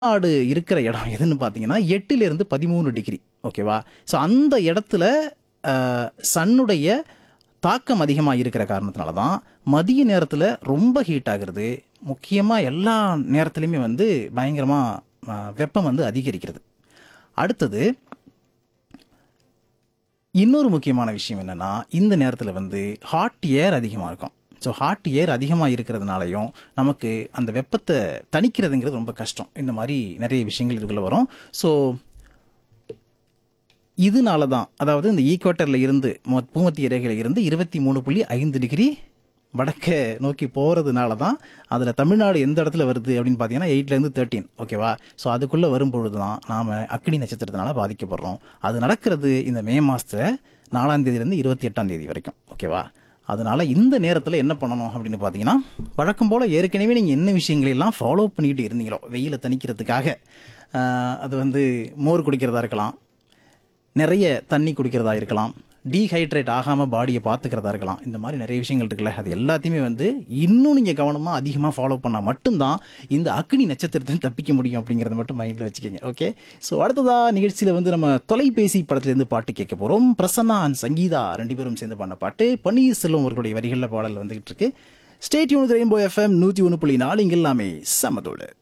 ஆடு இருக்கிற இடம் எதுன்னு பார்த்தீங்கன்னா எட்டுலேருந்து பதிமூணு டிகிரி ஓகேவா ஸோ அந்த இடத்துல அஹ், சன்னுடைய தாக்கம் அதிகமாக இருக்கிற காரணத்தினால தான் மதிய நேரத்தில் ரொம்ப ஹீட் ஆகுறது முக்கியமாக எல்லா நேரத்துலையுமே வந்து பயங்கரமாக வெப்பம் வந்து அதிகரிக்கிறது அடுத்தது இன்னொரு முக்கியமான விஷயம் என்னன்னா இந்த நேரத்தில் வந்து ஹாட் ஏர் அதிகமாக இருக்கும் ஸோ ஹாட் ஏர் அதிகமாக இருக்கிறதுனாலையும் நமக்கு அந்த வெப்பத்தை தணிக்கிறதுங்கிறது ரொம்ப கஷ்டம் இந்த மாதிரி நிறைய விஷயங்கள் இதுக்குள்ள வரும் ஸோ இதனால தான் அதாவது இந்த ஈக்குவேட்டரில் இருந்து மொ- பூமத்திய ரேகையில் இருந்து இருபத்தி மூணு புள்ளி ஐந்து டிகிரி வடக்க நோக்கி போகிறதுனால தான் அதில் தமிழ்நாடு எந்த இடத்துல வருது அப்படின்னு பார்த்தீங்கன்னா எயிட்லேருந்து தேர்ட்டீன் ஓகேவா ஸோ அதுக்குள்ளே வரும்பொழுது தான் நாம் அக்னி நட்சத்திரத்தினால பாதிக்கப்படுறோம் அது நடக்கிறது இந்த மே மாதத்தில் நாலாம் தேதியிலேருந்து இருபத்தி எட்டாம் தேதி வரைக்கும் ஓகேவா அதனால இந்த நேரத்தில் என்ன பண்ணணும் அப்படின்னு பார்த்தீங்கன்னா வழக்கம் போல் ஏற்கனவே நீங்கள் என்ன விஷயங்களை எல்லாம் ஃபாலோ பண்ணிக்கிட்டு இருந்தீங்களோ வெயிலை தணிக்கிறதுக்காக ஆஹ், அது வந்து மோர் குடிக்கிறதா இருக்கலாம் நிறைய தண்ணி குடிக்கிறதா இருக்கலாம் டீஹைட்ரேட் ஆகாமல் பாடியை பார்த்துக்கிறதா இருக்கலாம் இந்த மாதிரி நிறைய விஷயங்கள் இருக்குல்ல அது எல்லாத்தையுமே வந்து இன்னும் நீங்கள் கவனமாக அதிகமாக ஃபாலோ பண்ணால் மட்டும்தான் இந்த அக்னி நட்சத்திரத்தை தப்பிக்க முடியும் அப்படிங்கிறத மட்டும் மைண்டில் வச்சுக்கோங்க ஓகே ஸோ அடுத்ததா நிகழ்ச்சியில் வந்து நம்ம தொலைபேசி படத்துலேருந்து பாட்டு கேட்க போகிறோம் பிரசன்னா அண்ட் சங்கீதா ரெண்டு பேரும் சேர்ந்து பண்ண பாட்டு பன்னீர்செல்வம் அவர்களுடைய வரிகளில் பாடல் வந்துகிட்டு இருக்கு ஸ்டேட் யூனிட் ரெயின்போ எஃப்எம் நூற்றி ஒன்று புள்ளி நாலு இங்க எல்லாமே சமதோடு